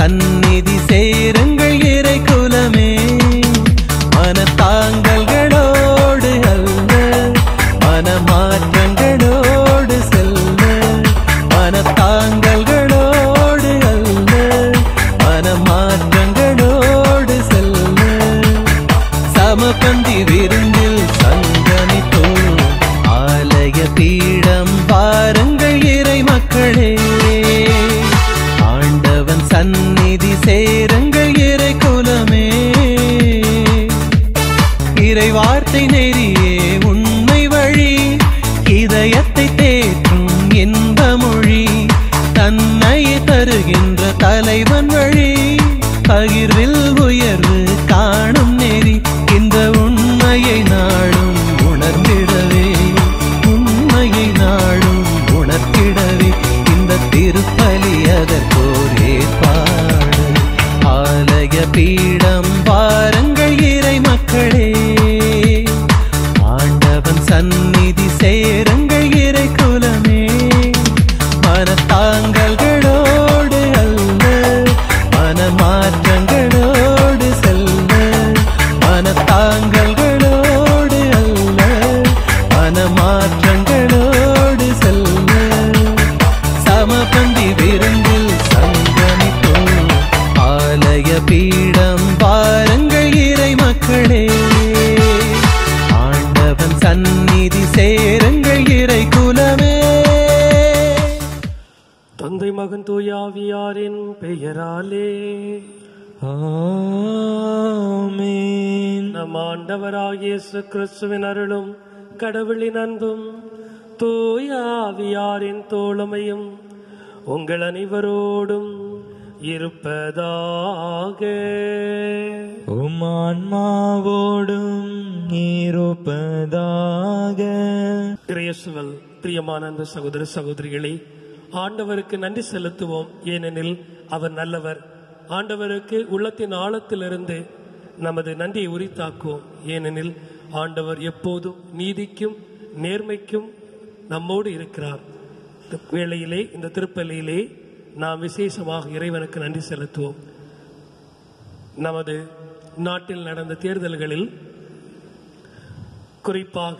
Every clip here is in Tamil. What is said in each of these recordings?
சந்நிதி சேருங்கள் இறை குலமே மனத்தாங்கல்களோடு அல்ல மனமாற்றங்களோடு செல்ல மனத்தாங்கல்களோடு அல்ல மனமாற்றங்களோடு செல்ல சமபந்தி விருந்தில் சங்கமித்தோம் ஆலய பீடம் பாருங்கள் இறை மக்களே ஆண்டவன் சந்நிதி சேருங்கள் இறை குலமே இறை வார்த்தை நெறியே உண்மை வழி இதயத்தை தேற்றும் இன்ப மொழி தன்னை தருகின்ற தலைவன் வழி பகிர்வில் உயர்வு காணும் நெறி இந்த உண்மையை நாடும் உணர்ந்திடவே உண்மையை நாடும் உணர்த்திடவே இந்த திருப்பலி அதற்கோர் ஏற்பாடு ஆலய பீடம் பாருங்கள் இறை மக்களே ஆண்டவன் சந்நிதி சேருங்கள் இறை குலமே மனத்தாங்கல்களோடு அல்ல மனமாற்றங்களோடு செல்ல மனத்தாங்கல்களோடு அல்ல மனமாற்றங்களோடு செல்ல சமபந்தி விருந்தில் சங்கமித்தோம் ஆலய பீடம் பாருங்கள் இறை மக்களே ஆண்டவன் சந்நிதி சேருங்கள் இறை குலமே தந்தை மகன் தூயாவியாரின் பெயராலே ஆமென் நம் ஆண்டவராகிய இயேசு கிறிஸ்துவின் அருளும் கடவுளின் அன்பும் தூயாவியாரின் தோழமையும் உங்கள் அனைவரோடும் இருப்பதாக உம் ஆன்மாவோடும் இருப்பதாக இயேசுவல் பிரியமான அன்பு சகோதர சகோதரிகளே ஆண்டவருக்கு நன்றி செலுத்துவோம் ஏனெனில் அவர் நல்லவர் ஆண்டவருக்கு உள்ளத்தின் ஆழத்திலிருந்து நமது நன்றியை உரித்தாக்குவோம் ஏனெனில் ஆண்டவர் எப்போதும் நீதிக்கும் நேர்மைக்கும் நம்மோடு இருக்கிறார் இந்த வேளையிலே இந்த திருப்பலியிலே நாம் விசேஷமாக இறைவனுக்கு நன்றி செலுத்துவோம் நமது நாட்டில் நடந்த தேர்தல்களில் குறிப்பாக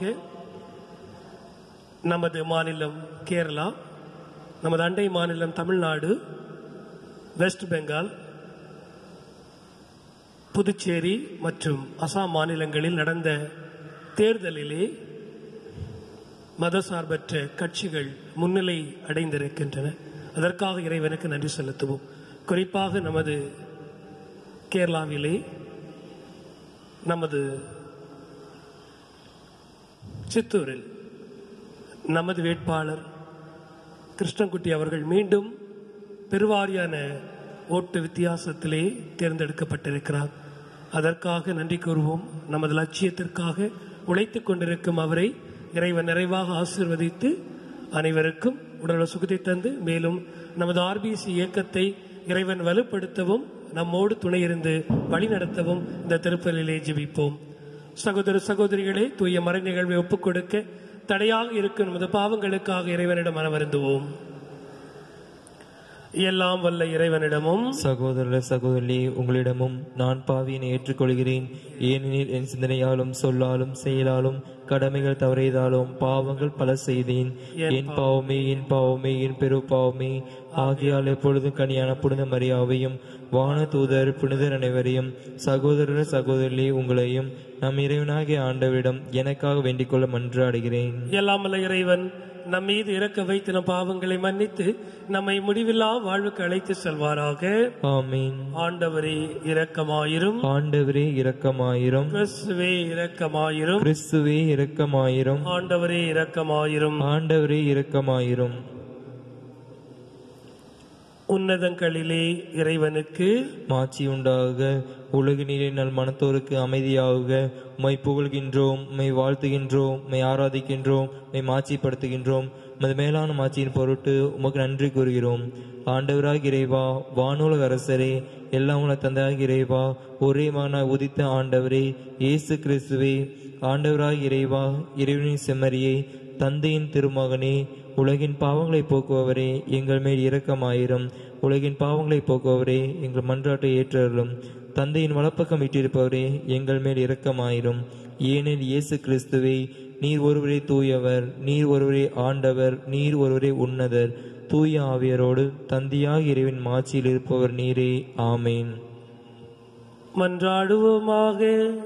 நமது மாநிலம் கேரளா நமது அண்டை மாநிலம் தமிழ்நாடு வெஸ்ட் பெங்கால் புதுச்சேரி மற்றும் அசாம் மாநிலங்களில் நடந்த தேர்தலிலே மதசார்பற்ற கட்சிகள் முன்னிலை அடைந்திருக்கின்றன அதற்காக இறைவனுக்கு நன்றி செலுத்துவோம் குறிப்பாக நமது கேரளாவிலே நமது சித்தூரில் நமது வேட்பாளர் கிருஷ்ணன்குட்டி அவர்கள் மீண்டும் பெருவாரியான ஓட்டு வித்தியாசத்திலே தேர்ந்தெடுக்கப்பட்டிருக்கிறார் அதற்காக நன்றி கூறுவோம் நமது லட்சியத்திற்காக உழைத்துக் கொண்டிருக்கும் அவரை இறைவன் நிறைவாக ஆசீர்வதித்து அனைவருக்கும் உடல் சுகத்தை தந்து மேலும் நமது ஆர்பிசி இயக்கத்தை இறைவன் வலுப்படுத்தவும் நம்மோடு துணையிருந்து வழிநடத்தவும் இந்த திருப்பலிலே ஜெபிப்போம் சகோதர சகோதரிகளே தூய மறை நிகழ்வை ஒப்புக் கொடுக்க தடையாக இருக்கும் நமது பாவங்களுக்காக இறைவனிடம் மனவருந்துவோம் எல்லாம் வல்ல இறைவனிடமும் சகோதர சகோதரி உங்களிடமும் நான் பாவியினை ஏற்றுக்கொள்கிறேன் ஏனெனில் என் சிந்தனையாலும் சொல்லாலும் செயலாலும் கடமைகள் தவறியதாலும் பாவங்கள் பல செய்தேன் என் பாவமே என் பாவமே என் பெரு பாவமே ஆகியால் எப்பொழுதும் கனியான புனித மரியாவையும் வான தூதர் புனிதர் அனைவரையும் சகோதரர் சகோதரி உங்களையும் நம் இறைவனாகிய ஆண்டவரிடம் எனக்காக வேண்டிக் கொள்ள மன்றாடுகிறேன் எல்லாம் வல்ல இறைவன் நம் மீது இறக்க வைத்து நம் பாவங்களை மன்னித்து நம்மை முடிவில்லா வாழ்வுக்கு அழைத்து செல்வாராக ஆமீன் ஆண்டவரே இரக்கமாயிரும் ஆண்டவரே இரக்கமாயிரும் கிறிஸ்துவே இரக்கமாயிரும் கிறிஸ்துவே இரக்கமாயிரும் ஆண்டவரே இரக்கமாயிரும் ஆண்டவரே இரக்கமாயிரும் உன்னதங்களிலே இறைவனுக்கு மாட்சி உண்டாக உலகு நீரை நல் மனத்தோருக்கு அமைதியாகுக உம்மை புகழ்கின்றோம் உம்மை வாழ்த்துகின்றோம் உம்மை ஆராதிக்கின்றோம் உம்மை மாட்சிப்படுத்துகின்றோம் உமது மேலான மாட்சியின் பொருட்டு உமக்கு நன்றி கூறுகிறோம் ஆண்டவராக இறைவா வானுலக அரசரே எல்லாம் உள்ள தந்தையாக இறைவா ஒரே மகனாய் உதித்த ஆண்டவரே இயேசு கிறிஸ்துவே ஆண்டவராக இறைவா இறைவனின் செம்மறியே தந்தையின் திருமகனே உலகின் பாவங்களை போக்குபவரே எங்கள் மேல் இரக்கமாயிரும் உலகின் பாவங்களை போக்குபவரே எங்கள் மன்றாட்டை ஏற்றருளும் தந்தையின் வலப்பக்கம் விட்டிருப்பவரே எங்கள் மேல் இரக்கமாயிரும் ஏனெனில் இயேசு கிறிஸ்துவே நீர் ஒருவரே தூயவர் நீர் ஒருவரே ஆண்டவர் நீர் ஒருவரே உன்னதர் தூய ஆவியரோடு தந்தையாக இறைவன் மாட்சியில் இருப்பவர் நீரே ஆமேன் மன்றாடுவோமாக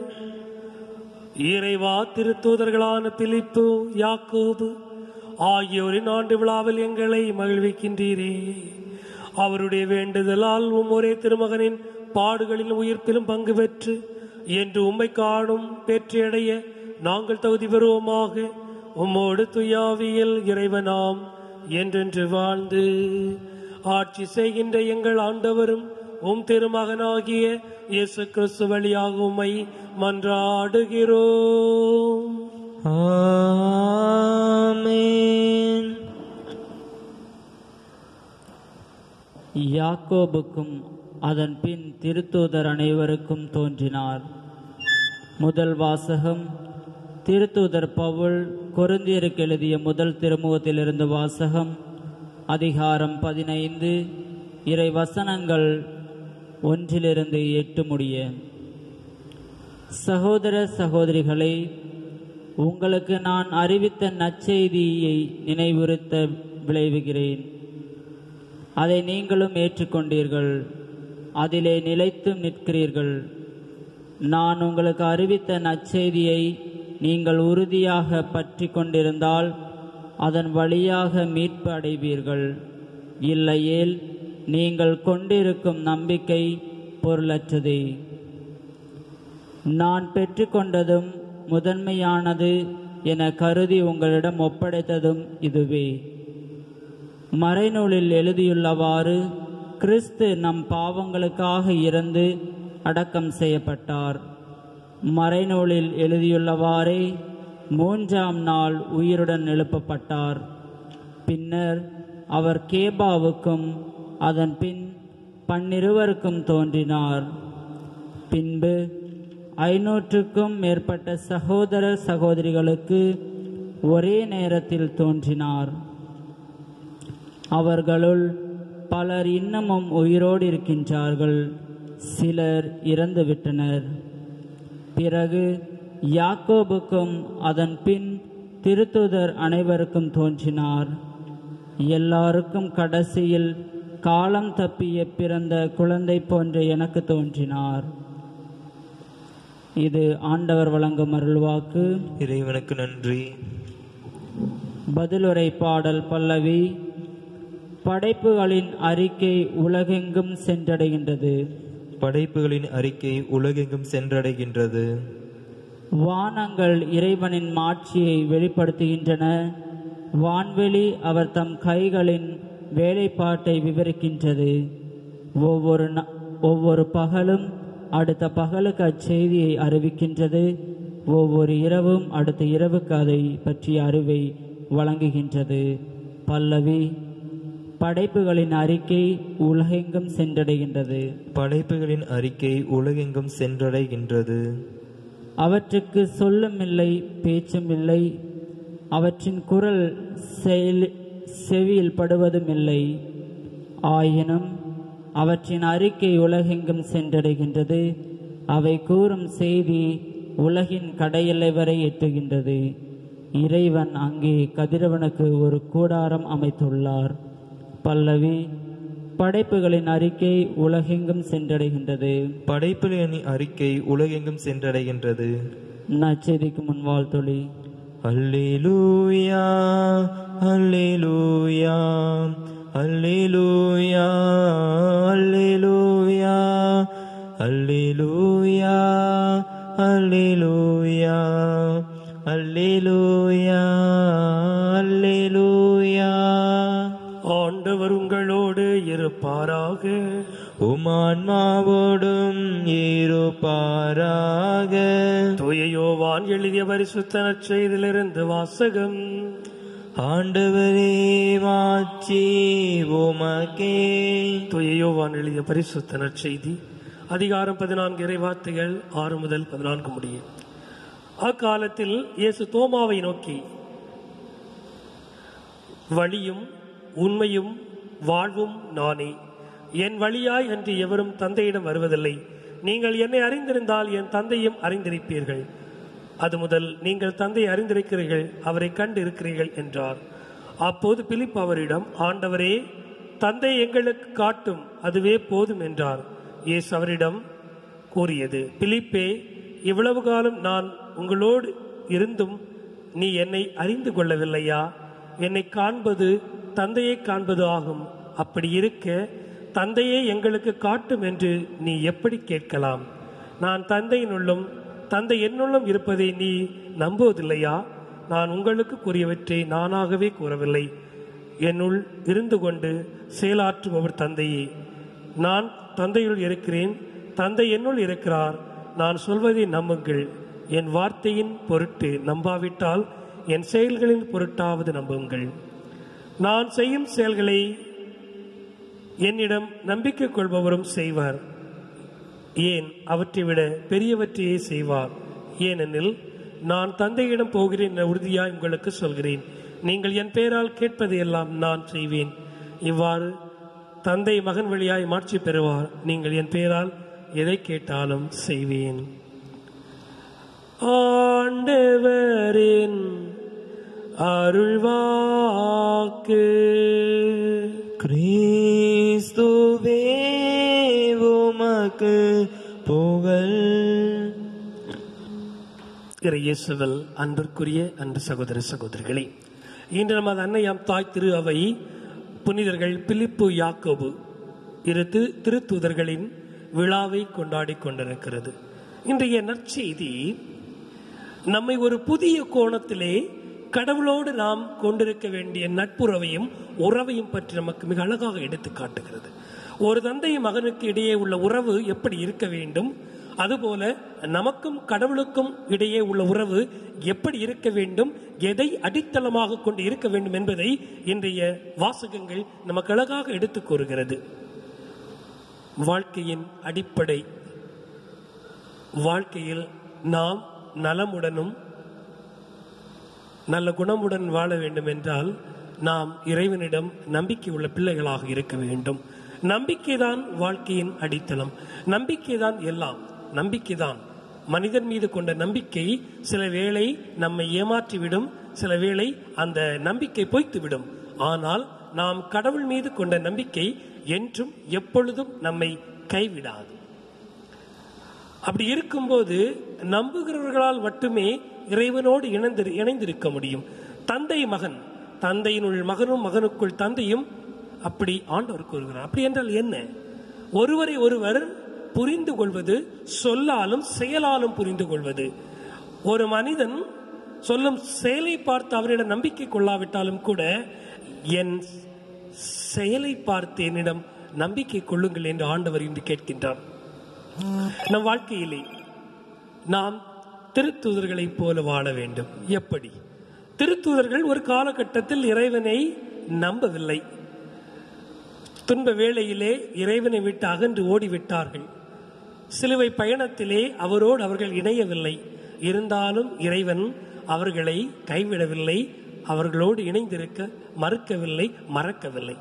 இறைவா திருத்தூதர்களான பிலிப்பு யாக்கோபு ஆகியோரின் ஆண்டு விழாவில் எங்களை மகிழ்விக்கின்றீரே அவருடைய வேண்டுதலால் உம் ஒரே திருமகனின் பாடுகளின் உயிர்ப்பிலும் பங்கு பெற்று என்று உம்மை காணும் பெற்றியடைய நாங்கள் தகுதி பெறுவோமாக உம்மோடு துயாவியல் இறைவனாம் என்றென்று வாழ்ந்து ஆட்சி செய்கின்ற எங்கள் ஆண்டவரும் உம் திருமகனாகிய இயேசு கிறிஸ்து வழியாக உம்மை மன்றாடுகிறோம் ஆமென் யாக்கோபுக்கும் அதன் பின் திருத்தூதர் அனைவருக்கும் தோன்றினார் முதல் வாசகம் திருத்தூதர் பவுல் கொருந்தியருக்கு எழுதிய முதல் திருமுகத்திலிருந்து வாசகம் அதிகாரம் பதினைந்து இறை வசனங்கள் ஒன்றிலிருந்து எட்டு முடிய சகோதர சகோதரிகளே உங்களுக்கு நான் அறிவித்த நற்செய்தியை நினைவுறுத்த விளைவுகிறேன் அதை நீங்களும் ஏற்றுக்கொண்டீர்கள் அதிலே நிலைத்தும் நிற்கிறீர்கள் நான் உங்களுக்கு அறிவித்த நற்செய்தியை நீங்கள் உறுதியாக பற்றி கொண்டிருந்தால் அதன் வழியாக மீட்பு அடைவீர்கள் இல்லையேல் நீங்கள் கொண்டிருக்கும் நம்பிக்கை பொருளற்றதே நான் பெற்றுக்கொண்டதும் முதன்மையானது என கருதி உங்களிடம் ஒப்படைத்ததும் இதுவே மறைநூலில் எழுதியுள்ளவாறு கிறிஸ்து நம் பாவங்களுக்காக இறந்து அடக்கம் செய்யப்பட்டார் மறைநூலில் எழுதியுள்ளவாறே மூன்றாம் நாள் உயிருடன் எழுப்பப்பட்டார் பின்னர் அவர் கேபாவுக்கும் அதன் பின் பன்னிருவருக்கும் தோன்றினார் பின்பு ஐநூற்றுக்கும் மேற்பட்ட சகோதர சகோதரிகளுக்கு ஒரே நேரத்தில் தோன்றினார் அவர்களுள் பலர் இன்னமும் உயிரோடு இருக்கின்றார்கள் சிலர் இறந்துவிட்டனர் பிறகு யாக்கோபுக்கும் அதன் பின் திருத்துதர் அனைவருக்கும் தோன்றினார் எல்லாருக்கும் கடைசியில் காலம் தப்பிய பிறந்த குழந்தை போன்ற எனக்கு தோன்றினார் இது ஆண்டவர் வழங்கும் அருள்வாக்கு இறைவனுக்கு நன்றி பதிலுரை பாடல் பல்லவி படைப்புகளின் அறிக்கை உலகெங்கும் சென்றடைகின்றது படைப்புகளின் அறிக்கை உலகெங்கும் சென்றடைகின்றது வானங்கள் இறைவனின் மாட்சியை வெளிப்படுத்துகின்றன வான்வெளி அவர் தம் கைகளின் வேலைப்பாட்டை விவரிக்கின்றது ஒவ்வொரு ந- ஒவ்வொரு பகலும் அடுத்த பகலுக்கு அச்செய்தியை அறிவிக்கின்றது ஒவ்வொரு இரவும் அடுத்த இரவுக்கு அதை பற்றிய அறிவை வழங்குகின்றது பல்லவி படைப்புகளின் அறிக்கை உலகெங்கும் சென்றடைகின்றது படைப்புகளின் அறிக்கை உலகெங்கும் சென்றடைகின்றது அவற்றுக்கு சொல்லும் இல்லை பேச்சும் இல்லை அவற்றின் குரல் செயல் செவியில் படுவதும் இல்லை ஆயினும் அவற்றின் அறிக்கை உலகெங்கும் சென்றடைகின்றது அவை கூறும் செய்தி உலகின் கடையெல்லை வரை எட்டுகின்றது இறைவன் அங்கே கதிரவனுக்கு ஒரு கூடாரம் அமைத்துள்ளார் பல்லவி படைப்புகளின் அறிக்கை உலகெங்கும் சென்றடைகின்றது படைப்புகளின் அறிக்கை உலகெங்கும் சென்றடைகின்றது நச்செய்திக்கு முன் வாழ்த்தொழி அல்லேலூயா அல்லேலூயா அல்லேலூயா அல்லேலூயா அல்லேலூயா அல்லேலூயா அல்லேலூயா அல்லேலூயா ஆண்டவர் உங்களோடு இருப்பாராக உமான்மாவோடும் இருப்பாராக தூய யோவான் எழுதிய பரிசுத்த நற்செய்தியிலிருந்து வாசகம் ஆண்டவரே மாட்சி உமக்கே தூய யோவான் எழுதிய பரிசுத்த நற்செய்தி அதிகாரம் பதினான்கு இறைவார்த்தைகள் ஆறு முதல் பதினான்கு முடியும் அக்காலத்தில் இயேசு தோமாவை நோக்கி வழியும் உண்மையும் வாழ்வும் நானே என் வழியாய் அன்று எவரும் தந்தையிடம் வருவதில்லை நீங்கள் என்னை அறிந்திருந்தால் என் தந்தையும் அறிந்திருப்பீர்கள் அது முதல் நீங்கள் தந்தை அறிந்திருக்கிறீர்கள் அவரை கண்டு இருக்கிறீர்கள் என்றார் அப்போது பிலிப் அவரிடம் ஆண்டவரே தந்தை எங்களுக்கு காட்டும் அதுவே போதும் என்றார் இயேசு அவரிடம் கூறியது பிலிப்பே இவ்வளவு காலம் நான் உங்களோடு இருந்தும் நீ என்னை அறிந்து கொள்ளவில்லையா என்னை காண்பது தந்தையை காண்பது ஆகும் அப்படி இருக்க தந்தையே எங்களுக்கு காட்டும் என்று நீ எப்படி கேட்கலாம் நான் தந்தையினுள்ளும் தந்தை என்னுள்ளும் இருப்பதை நீ நம்புவதில்லையா நான் உங்களுக்கு கூறியவற்றை நானாகவே கூறவில்லை என்னுள் இருந்து கொண்டு செயலாற்றுபவர் தந்தையே நான் தந்தையுள் இருக்கிறேன் தந்தை என்னுள் இருக்கிறார் நான் சொல்வதை நம்புங்கள் என் வார்த்தையின் பொருட்டு நம்பாவிட்டால் என் செயல்களின் பொருட்டாவது நம்புங்கள் நான் செய்யும் செயல்களை என்னிடம் நம்பிக்கை கொள்பவரும் செய்வார் ஏன் அவற்றை விட பெரியவற்றையே செய்வார் ஏனெனில் நான் தந்தையிடம் போகிறேன் என உறுதியாய் உங்களுக்கு சொல்கிறேன் நீங்கள் என் பெயரால் கேட்பதையெல்லாம் நான் செய்வேன் இவ்வாறு தந்தை மகன் வழியாய் மாட்சி பெறுவார் நீங்கள் என் பெயரால் எதை கேட்டாலும் செய்வேன் ஆண்டவரின் அருள்வாக்கு கிறிஸ்துவே உமக்கு புகழ் இறை இயேசுவில் அன்பிற்குரிய அன்பு சகோதர சகோதரிகளே இன்று நமது அன்னையாம் தாய் திரு அவை புனிதர்கள் பிலிப்பு யாக்கோபு இரு திரு திருத்தூதர்களின் விழாவை கொண்டாடி கொண்டிருக்கிறது இன்றைய நற்செய்தி நம்மை ஒரு புதிய கோணத்திலே கடவுளோடு நாம் கொண்டிருக்க வேண்டிய நட்புறவையும் உறவையும் பற்றி நமக்கு மிக அழகாக எடுத்து காட்டுகிறது ஒரு தந்தை மகனுக்கு இடையே உள்ள உறவு எப்படி இருக்க வேண்டும் அதுபோல நமக்கும் கடவுளுக்கும் இடையே உள்ள உறவு எப்படி இருக்க வேண்டும் எதை அடித்தளமாக கொண்டு இருக்க வேண்டும் என்பதை இன்றைய வாசகங்கள் நமக்கு அழகாக எடுத்து கூறுகிறது வாழ்க்கையின் அடிப்படை வாழ்க்கையில் நாம் நலமுடனும் நல்ல குணமுடன் வாழ வேண்டும் என்றால் நாம் இறைவனிடம் நம்பிக்கை உள்ள பிள்ளைகளாக இருக்க வேண்டும் நம்பிக்கைதான் வாழ்க்கையின் அடித்தளம் நம்பிக்கைதான் எல்லாம் நம்பிக்கைதான் மனிதன் மீது கொண்ட நம்பிக்கை சில வேளை நம்மை ஏமாற்றிவிடும் சில வேளை அந்த நம்பிக்கை பொய்த்துவிடும் ஆனால் நாம் கடவுள் மீது கொண்ட நம்பிக்கை என்றும் எப்பொழுதும் நம்மை கைவிடாது அப்படி இருக்கும்போது நம்புகிறவர்களால் மட்டுமே இறைவனோடு இணைந்து இணைந்திருக்க முடியும் தந்தை மகன் தந்தையினுள் மகனும் மகனுக்குள் தந்தையும் அப்படி ஆண்டவர் கூறுகிறார் அப்படி என்றால் என்ன ஒருவரை ஒருவர் புரிந்து கொள்வது சொல்லாலும் செயலாலும் புரிந்து கொள்வது ஒரு மனிதன் சொல்லும் செயலை பார்த்து அவரிடம் நம்பிக்கை கொள்ளாவிட்டாலும் கூட என் செயலை பார்த்து என்னிடம் நம்பிக்கை கொள்ளுங்கள் என்று ஆண்டவர் இன்று கேட்கின்றார் நம் வாழ்க்கையிலே நாம் திருத்தூதர்களைப் போல வாழ வேண்டும் எப்படி திருத்தூதர்கள் ஒரு காலகட்டத்தில் இறைவனை நம்பவில்லை துன்ப வேளையிலே இறைவனை விட்டு அகன்று ஓடிவிட்டார்கள் சிலுவை பயணத்திலே அவரோடு அவர்கள் இணையவில்லை இருந்தாலும் இறைவன் அவர்களை கைவிடவில்லை அவர்களோடு இணைந்திருக்க மறுக்கவில்லை மறக்கவில்லை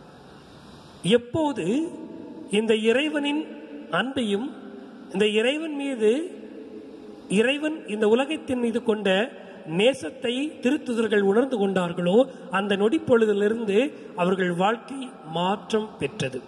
எப்போது இந்த இறைவனின் அன்பையும் இந்த இறைவன் மீது இறைவன் இந்த உலகத்தின் மீது கொண்ட நேசத்தை திருத்துதர்கள் உணர்ந்து கொண்டார்களோ அந்த நொடிப்பொழுதிலிருந்து அவர்கள் வாழ்க்கை மாற்றம் பெற்றது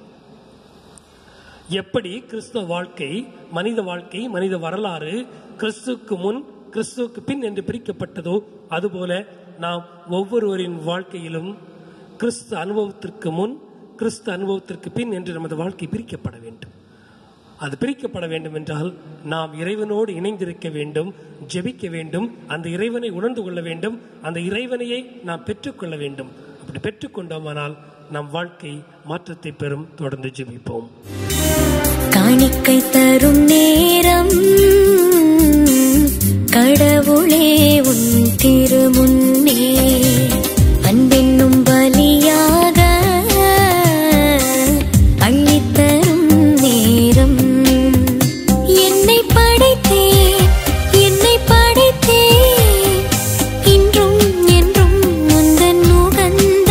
எப்படி கிறிஸ்தவ வாழ்க்கை மனித வாழ்க்கை மனித வரலாறு கிறிஸ்துக்கு முன் கிறிஸ்துவுக்கு பின் என்று பிரிக்கப்பட்டதோ அதுபோல நாம் ஒவ்வொருவரின் வாழ்க்கையிலும் கிறிஸ்து அனுபவத்திற்கு முன் கிறிஸ்து அனுபவத்திற்கு பின் என்று நமது வாழ்க்கை பிரிக்கப்பட வேண்டும் அது பிரிக்கப்பட வேண்டும் என்றால் நாம் இறைவனோடு இணைந்திருக்க வேண்டும் ஜெபிக்க வேண்டும் அந்த இறைவனை உணர்ந்து கொள்ள வேண்டும் அந்த இறைவனையே நாம் பெற்றுக்கொள்ள வேண்டும் அப்படி பெற்றுக்கொண்டோமானால் நம் வாழ்க்கை மாற்றத்தை பெறும் தொடர்ந்து ஜெபிப்போம் காணிக்கை தரும் நேரம் கடவுளே உன் திருமுன்னே அன்பென்னும் பலியாக அள்ளித்தரும் நேரம் என்னை படைத்தேன் என்னை படைத்தேன் இன்றும் என்றும் முந்தன் முகந்த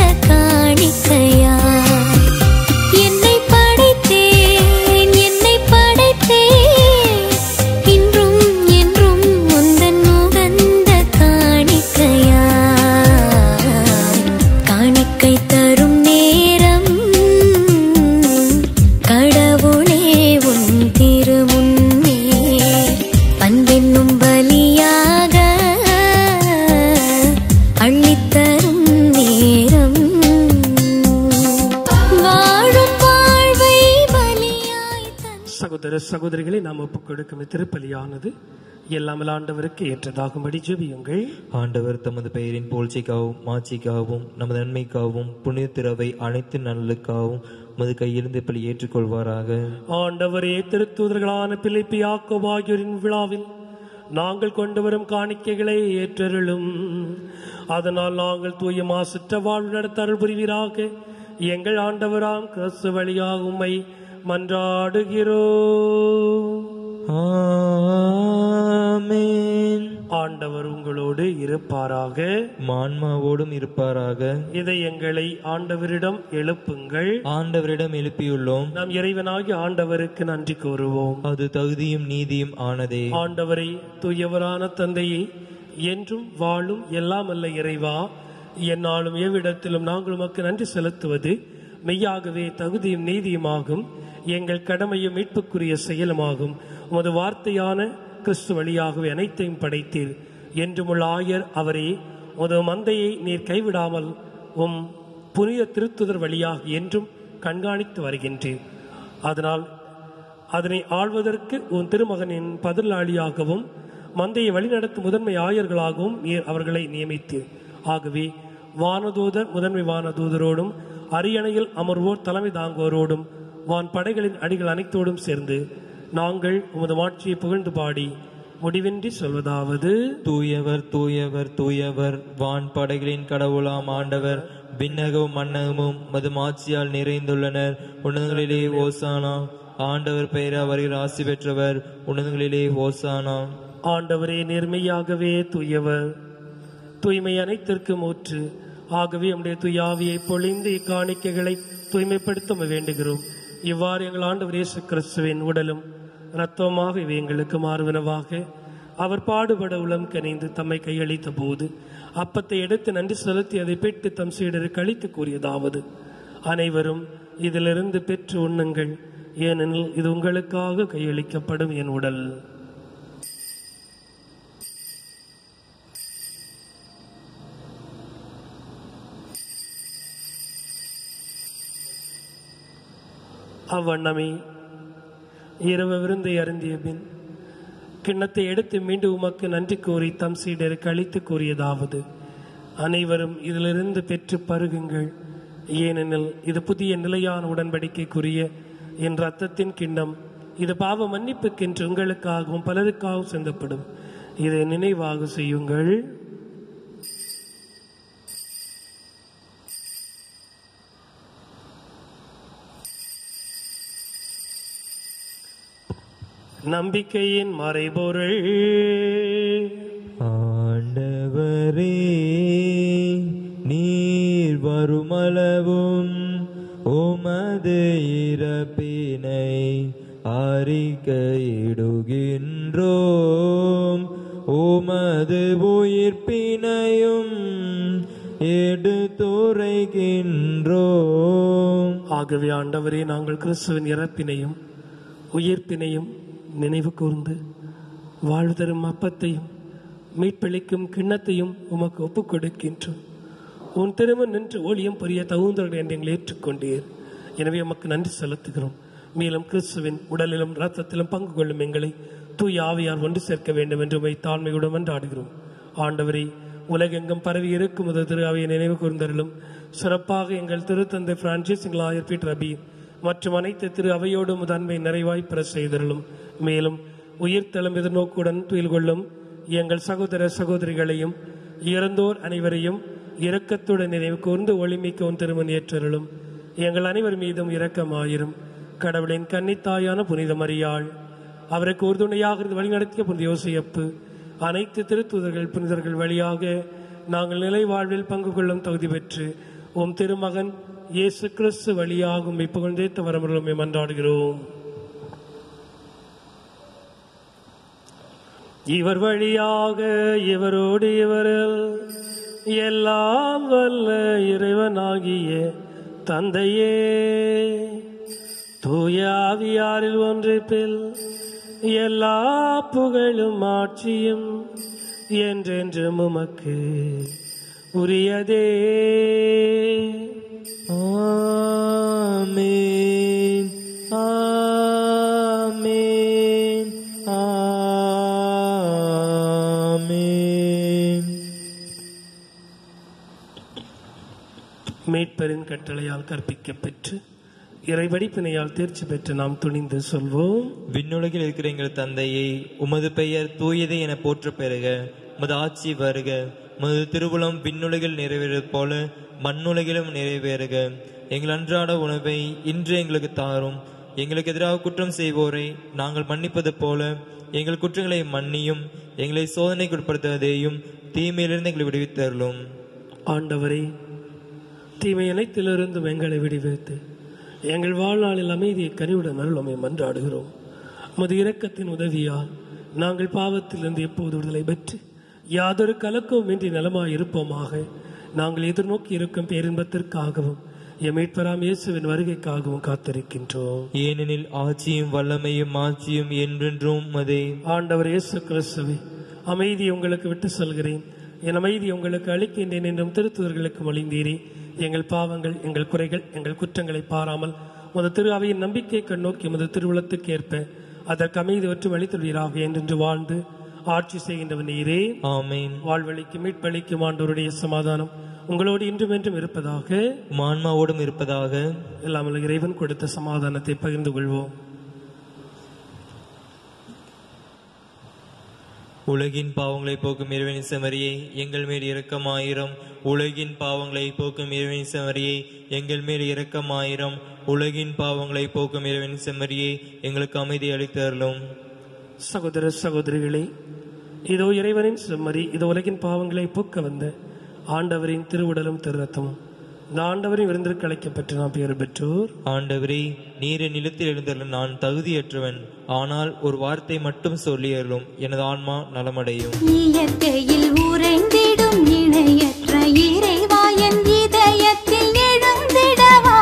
சகோதர சகோதரிகளை நாம் ஒப்புக் கொடுக்கும் திருப்பலியானது எல்லாமல் ஆண்டவருக்கு ஏற்றதாகும்படி ஜெபியுங்கள் ஆண்டவர் தமது பெயரின் புகழ்ச்சிக்காகவும் மாட்சிக்காகவும் நமது நன்மைக்காகவும் புனித திறவை அனைத்து நலனுக்காகவும் உமது கையிலிருந்து இப்படி ஏற்றுக்கொள்வாராக ஆண்டவரே திருத்தூதர்களான பிலிப்பி யாக்கோபு ஆகியோரின் விழாவில் நாங்கள் கொண்டு வரும் காணிக்கைகளை ஏற்றருளும் அதனால் நாங்கள் தூய மாசற்ற வாழ்வு நடத்த அருள் புரிவீராக எங்கள் ஆண்டவராம் கிறிஸ்து வழியாக உம்மை மன்றாடுகிறோம் ஆமென் ஆண்டவர் உங்களோடு இருப்பாராக மான்மாவோடும் இருப்பாராக இதை எங்களை ஆண்டவரிடம் எழுப்புங்கள் ஆண்டவரிடம் எழுப்பியுள்ளோம் நாம் இறைவனாகி ஆண்டவருக்கு நன்றி கூறுவோம் அது தகுதியும் நீதியும் ஆனதே ஆண்டவரை தூயவரான தந்தையை என்றும் வாழும் எல்லாம் அல்ல இறைவா என்னாலும் எவ்விடத்திலும் நாங்கள் உமக்கு நன்றி செலுத்துவது மெய்யாகவே தகுதியும் நீதியுமாகும் எங்கள் கடமையும் மீட்புக்குரிய செயலுமாகும் உமது வார்த்தையான கிறிஸ்து வழியாகவே அனைத்தையும் படைத்தீர் என்றும் உள்ள ஆயர் அவரே உமது மந்தையை நீர் கைவிடாமல் உம் புனித திருத்துதர் வழியாக என்றும் கண்காணித்து வருகின்றீர் அதனால் அதனை ஆள்வதற்கு உன் திருமகனின் பதிலாளியாகவும் மந்தையை வழிநடத்தும் முதன்மை ஆயர்களாகவும் நீர் அவர்களை நியமித்தீர் ஆகவே வானதூதர் முதன்மை வானதூதரோடும் அரியணையில் அமர்வோர் தலைமை தாங்குவோரோடும் வான் படைகளின் அடிகள் அனைத்தோடும் சேர்ந்து நாங்கள் உமது மாட்சியை புகழ்ந்து பாடி முடிவின்றி சொல்வதாவது தூயவர் தூயவர் தூயவர் வான் படைகளின் கடவுளாம் ஆண்டவர் விண்ணகமும் மன்னகமும் மது மாட்சியால் நிறைந்துள்ளனர் உன்னதங்களிலே ஓசானா ஆண்டவர் பெயரா வருகிற ஆசி பெற்றவர் உன்னதங்களிலே ஓசானா ஆண்டவரே நேர்மையாகவே தூயவர் தூய்மை அனைத்திற்கும் ஊற்று ஆகவே நம்முடைய தூயாவியை பொழிந்து இக்காணிக்கைகளை தூய்மைப்படுத்த வேண்டுகிறோம் இவ்வாறு எங்கள் ஆண்டவர் இயேசு கிறிஸ்துவின் உடலும் இரத்தமாக இவை எங்களுக்கு மாறுவனவாக அவர் பாடுபட உளம் கனிந்து தம்மை கையளித்த போது அப்பத்தை எடுத்து நன்றி செலுத்தி அதை பெற்று தம் சீடருக்கு அளித்து கூறியதாவது அனைவரும் இதிலிருந்து பெற்று உண்ணுங்கள் ஏனெனில் இது உங்களுக்காக கையளிக்கப்படும் என் உடல் அவ்வண்ணமே இரவு விருந்தை அருந்திய பின் கிண்ணத்தை எடுத்து மீண்டும் உமக்கு நன்றி கூறி தம் சீடருக்கு அளித்து கூறியதாவது அனைவரும் இதிலிருந்து பெற்று பருகுங்கள் ஏனெனில் இது புதிய நிலையான உடன்படிக்கைக்குரிய என் ரத்தத்தின் கிண்ணம் இது பாவ மன்னிப்புக்கென்று உங்களுக்காகவும் பலருக்காகவும் சிந்தப்படும் இதை நினைவாக செய்யுங்கள் நம்பிக்கையின் மறைபொருள் ஆண்டவரே நீர் வருமளவும் உமது இறப்பினை அறிக்கையிடுகின்றோம் உமது உயிர்ப்பினையும் எடுத்துரைக்கின்றோம் ஆகவே ஆண்டவரே நாங்கள் கிறிஸ்துவின் இறப்பினையும் உயிர்ப்பினையும் நினைவு கூர்ந்து வாழ்வு தரும் அப்பத்தையும் மீட்பளிக்கும் கிண்ணத்தையும் உமக்கு ஒப்புக் கொடுக்கின்றோம் உன் திருமண் நின்று ஊழியம் புரிய தகுந்தவர்கள் என்று எங்களை ஏற்றுக்கொண்டீர் எனவே உமக்கு நன்றி செலுத்துகிறோம் மேலும் கிறிஸ்துவின் உடலிலும் இரத்தத்திலும் பங்கு கொள்ளும் எங்களை தூய ஆவியார் ஒன்று சேர்க்க வேண்டும் என்று உமை தாழ்மையுடன் மன்றாடுகிறோம் ஆண்டவரே உலகெங்கும் பரவி இருக்கும் முத திரு அவையை நினைவு கூர்ந்தருளும் சிறப்பாக எங்கள் திருத்தந்தை பிரான்சிஸ் எங்கள் ஆயர் பீட்டர் அபி மற்றும் அனைத்து திரு அவையோடு முதன்மை நிறைவாய் பெற செய்தருளும் மேலும் உயிர்த்தளம் எதிர்நோக்குடன் துயில் கொள்ளும் எங்கள் சகோதர சகோதரிகளையும் இறந்தோர் அனைவரையும் இரக்கத்துடன் நினைவு கூர்ந்து ஒளிமிக்க உன் திருமண் ஏற்றருளும் எங்கள் அனைவர் மீதும் இரக்கமாயிரும் கடவுளின் கன்னித்தாயான புனித மரியாள் அவருக்கு உறுதுணையாக இருந்து வழிநடத்திய புனித யோசியப்பு அனைத்து திருத்துதர்கள் புனிதர்கள் வழியாக நாங்கள் நிலை வாழ்வில் பங்கு கொள்ளும் தகுதி பெற்று உம் திருமகன் இயேசு கிறிஸ்து வழியாக உம்மை புகழ்ந்தேத்த வரமுறை மன்றாடுகிறோம் இவர் வழியாக இவரோடு இவரில் எல்லாம் வல்ல இறைவனாகிய தந்தையே தூய ஆவியாரில் ஒன்றிப்பில் எல்லா புகழும் ஆட்சியும் என்றென்றும் உமக்கு உரியதே ஆமென் ஆமென் மேட்பரின் கட்டளையால் கற்பிக்கப் பெற்று இறைவடிப்பினையால் தேர்ச்சி பெற்று நாம் துணிந்து சொல்வோம் விண்ணுலகில் இருக்கிற எங்கள் தந்தையே உமது பெயர் தூயது என போற்ற பெறுக உமது ஆட்சி வருக உமது திருவுளம் விண்ணுலகில் நிறைவேறுவது போல மண்ணுலகிலும் நிறைவேறுக எங்கள் அன்றாட உணவை இன்று எங்களுக்கு தாரும் எங்களுக்கு எதிராக குற்றம் செய்வோரை நாங்கள் மன்னிப்பது போல எங்கள் குற்றங்களை மன்னியும் எங்களை சோதனைக்கு உட்படுத்துவதையும் தீமையிலிருந்து எங்களை விடுவித்தருளும் ஆண்டவரே தீமை அனைத்திலிருந்தும் எங்களை விடுவித்து எங்கள் வாழ்நாளில் அமைதியை கனிவுடன் அருளமை மன்றாடுகிறோம் உமது இரக்கத்தின் உதவியால் நாங்கள் பாவத்திலிருந்து எப்போது விடுதலை பெற்று யாதொரு கலக்கവും இன்றி நலமாய் இருப்போமாக நாங்கள் எதிர்நோக்கி இருக்கும் பேரின்பத்திற்காகவும் எம் மீட்பராம் இயேசுவின் வருகைக்காகவும் காத்திருக்கின்றோம் ஏனெனில் ஆட்சியும் வல்லமையும் ஆட்சியும் என்றென்றும் மதே ஆண்டவர் இயேசு கிறிஸ்துவே அமைதி உங்களுக்கு விட்டு சொல்கிறேன் என் அமைதி உங்களுக்கு அளிக்கின்றேன் என்றும் திருத்துதர்களுக்கு மொழிந்தீரே எங்கள் பாவங்கள் எங்கள் குறைகள் எங்கள் குற்றங்களை பாராமல் உமது திரு அவையின் நம்பிக்கை கண்ணோக்கி உமது திருவுளத்துக்கு ஏற்ப அதற்கு அமைதி மற்றும் அளித்துள்ளீராக என்றென்று வாழ்ந்து ஆட்சி செய்கின்றவன் நீரே ஆமேன் வாழ்வழிக்கும் மீட்பளிக்கும் ஆண்டவருடைய சமாதானம் உங்களோடு இன்றும் என்றும் இருப்பதாக உம் ஆன்மாவோடும் இருப்பதாக எல்லாம் வல்ல இறைவன் கொடுத்த சமாதானத்தை பகிர்ந்து கொள்வோம் உலகின் பாவங்களை போக்கும் இறைவனின் செமரியை எங்கள் மேல் இரக்கமாயிரம் உலகின் பாவங்களை போக்கும் இறைவனின் செமரியை எங்கள் மேல் இரக்கமாயிரம் உலகின் பாவங்களை போக்கும் இறைவனின் செம்மறியை எங்களுக்கு அமைதி அளித்தருளும் சகோதர சகோதரிகளே இதோ இறைவனின் செம்மறி இதோ உலகின் பாவங்களை போக்க வந்த ஆண்டவரின் திருவுடலும் திருரத்தமும் இந்த ஆண்டவரின் விருந்திற்கு அழைக்கப்பட்டு நாம் பெயர் பெற்றோர் ஆண்டவரே நீரின் நிலத்தில் எழுந்தருளும் நான் தகுதியற்றவன் ஆனால் ஒரு வார்த்தை மட்டும் சொல்லியருளும் எனது ஆன்மா நலமடையும் இயற்கையில் உறைந்திடும் இணையற்ற இறைவா என் இதயத்தில் எழுந்திடவா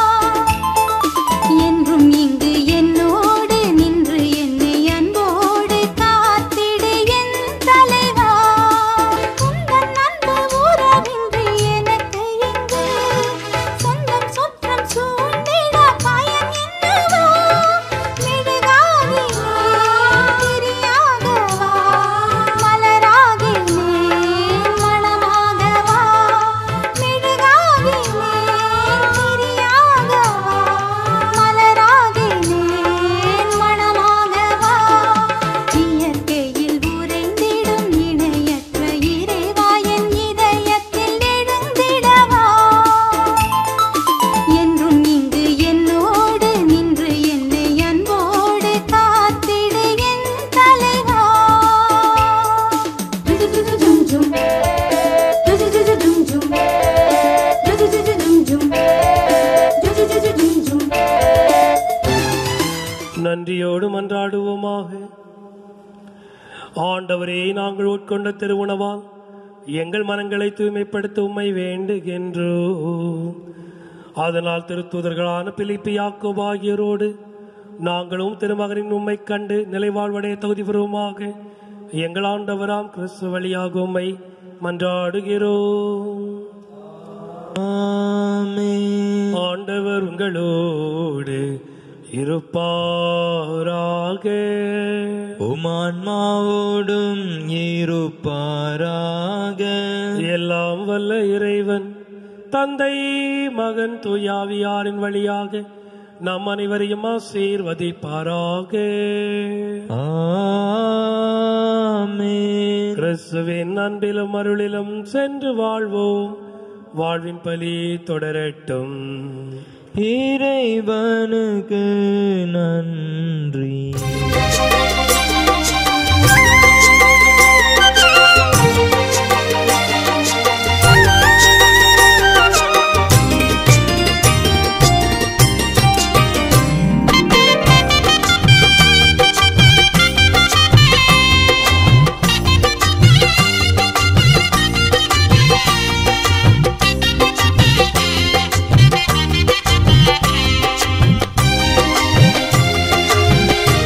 என்றும் இங்கு என்னோடு நின்று என்னை அன்போடு காத்திடு என் தலைவா உந்தன் அன்பு உறவின்றி எனக்கு இங்கு சொந்தம் சுற்றம் சூழ்ந்திட பயன் என்னவோ மெழுகாகி திரியாகவா மலராகினேன் மணமாகவா மெழுகாகினேன் திரியாகவா மலராகினேன் மணமாகவா இயற்கையில் உறைந்திடும் இணையற்ற இறைவா என் இதயத்தில் எழுந்திடவா என்றும் இங்கு என்னோடு நின்று என்னை அன்போடு காத்திடு என் தலைவா நன்றியோடு மன்றாடுவோமாக ஆண்டவரே நாங்கள் உட்கொண்ட திருவுணவால் எங்கள் மனங்களை தூய்மைப்படுத்த உம்மை வேண்டுகின்றோம் அதனால் திருத்தூதர்களான பிலிப்பி யாக்கோபு ஆகியோரோடு நாங்களும் திருமகனின் உம்மை கண்டு நிலைவாழ்வடைய தகுதி பெறுவோமாக எங்கள் ஆண்டவராம் கிறிஸ்து வழியாக உம்மை மன்றாடுகிறோம் ஆமென். ஆண்டவர் உங்களோடு இருப்பாராக உம் ஆன்மாவோடும் இருப்பாராக எல்லாம் வல்ல இறைவன் தந்தை மகன் தூயாவியாரின் வழியாக நம் அனைவரையும் ஆசீர்வதிப்பாராக ஆமென். கிறிஸ்துவின் அன்பிலும் அருளிலும் சென்று வாழ்வோம் வாழ்வின் பலி தொடரட்டும் இறைவனுக்கு நன்றி ஆ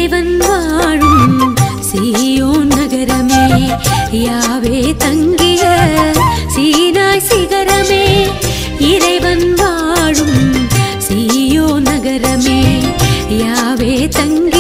இறைவன் வாழும் சீயோன் நகரமே யாவே தங்கிய சீனாய் சிகரமே இறைவன் வாழும் சீயோ நகரமே யாவே தங்கிய